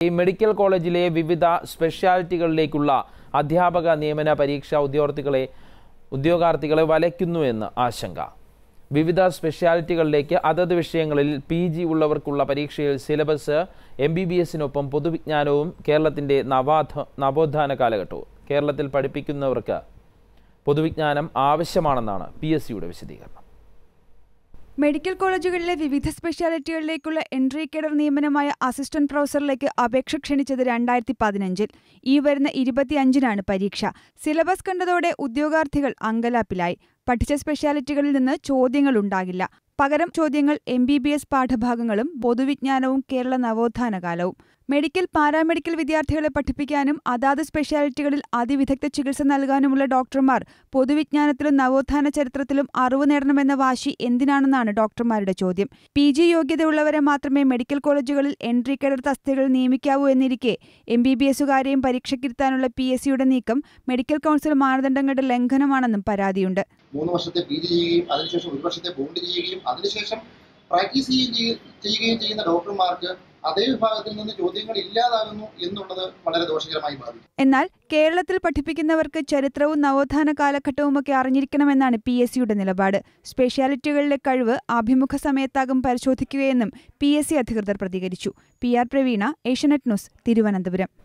ഈ മെഡിക്കൽ കോളേജിലെ വിവിധ സ്പെഷ്യാലിറ്റികളിലേക്കുള്ള അധ്യാപക നിയമന പരീക്ഷ ഉദ്യോഗാർത്ഥികളെ ഉദ്യോഗാർത്ഥികളെ വലയ്ക്കുന്നുവെന്ന് ആശങ്ക വിവിധ സ്പെഷ്യാലിറ്റികളിലേക്ക് അതത് വിഷയങ്ങളിൽ പി ജി ഉള്ളവർക്കുള്ള പരീക്ഷയിൽ സിലബസ് എം ബി ബി എസിനൊപ്പം പൊതുവിജ്ഞാനവും കേരളത്തിൻ്റെ നവാധ നവോത്ഥാന കാലഘട്ടവും കേരളത്തിൽ പഠിപ്പിക്കുന്നവർക്ക് പൊതുവിജ്ഞാനം ആവശ്യമാണെന്നാണ് പി എസ് സിയുടെ വിശദീകരണം മെഡിക്കൽ കോളേജുകളിലെ വിവിധ സ്പെഷ്യാലിറ്റികളിലേക്കുള്ള എൻട്രി കേഡർ നിയമനമായ അസിസ്റ്റന്റ് പ്രൊഫസറിലേക്ക് അപേക്ഷ ക്ഷണിച്ചത് രണ്ടായിരത്തി പതിനഞ്ചിൽ ഈ വരുന്ന ഇരുപത്തിയഞ്ചിനാണ് പരീക്ഷ സിലബസ് കണ്ടതോടെ ഉദ്യോഗാർത്ഥികൾ അങ്കലാപ്പിലായി പഠിച്ച സ്പെഷ്യാലിറ്റികളിൽ നിന്ന് ചോദ്യങ്ങൾ ഉണ്ടാകില്ല പകരം ചോദ്യങ്ങൾ എം ബി ബി എസ് പാഠഭാഗങ്ങളും പൊതുവിജ്ഞാനവും കേരള നവോത്ഥാന കാലവും മെഡിക്കൽ പാരാമെഡിക്കൽ വിദ്യാർത്ഥികളെ പഠിപ്പിക്കാനും അതാത് സ്പെഷ്യാലിറ്റികളിൽ അതിവിദഗ്ധ ചികിത്സ നൽകാനുമുള്ള ഡോക്ടർമാർ പൊതുവിജ്ഞാനത്തിലും നവോത്ഥാന ചരിത്രത്തിലും അറിവ് നേടണമെന്ന വാശി എന്തിനാണെന്നാണ് ഡോക്ടർമാരുടെ ചോദ്യം പി ജി യോഗ്യതയുള്ളവരെ മാത്രമേ മെഡിക്കൽ കോളേജുകളിൽ എൻട്രി കേഡർ തസ്തികകൾ നിയമിക്കാവൂ എന്നിരിക്കെ എം ബി ബി എസുകാരെയും പരീക്ഷയ്ക്കിരുത്താനുള്ള പി എസ് സിയുടെ നീക്കം മെഡിക്കൽ കൗൺസിൽ മാനദണ്ഡങ്ങളുടെ ലംഘനമാണെന്നും പരാതിയുണ്ട് മൂന്ന് വർഷത്തെ പി ജി ചെയ്യുകയും അതിനുശേഷം ഒരു വർഷത്തെ ബോണ്ട് ചെയ്യുകയും അതിനുശേഷം പ്രാക്ടീസ് ചെയ്യുകയും ചെയ്യുകയും ചെയ്യുന്ന ഡോക്ടർമാർക്ക് അതേ വിഭാഗത്തിൽ നിന്ന് ചോദ്യങ്ങൾ ഇല്ലാതാകുന്നു എന്നുള്ളത് വളരെ ദോഷകരമായി ബാധിക്കും എന്നാൽ കേരളത്തിൽ പഠിപ്പിക്കുന്നവർക്ക് ചരിത്രവും നവോത്ഥാന കാലഘട്ടവുമൊക്കെ അറിഞ്ഞിരിക്കണമെന്നാണ് പി എസ് സിയുടെ നിലപാട് സ്പെഷ്യാലിറ്റികളിലെ കഴിവ് അഭിമുഖ സമയത്താകും പരിശോധിക്കുകയെന്നും പി എസ് സി അധികൃതർ പ്രതികരിച്ചു P R Praveena Asianet news Thiruvananthapuram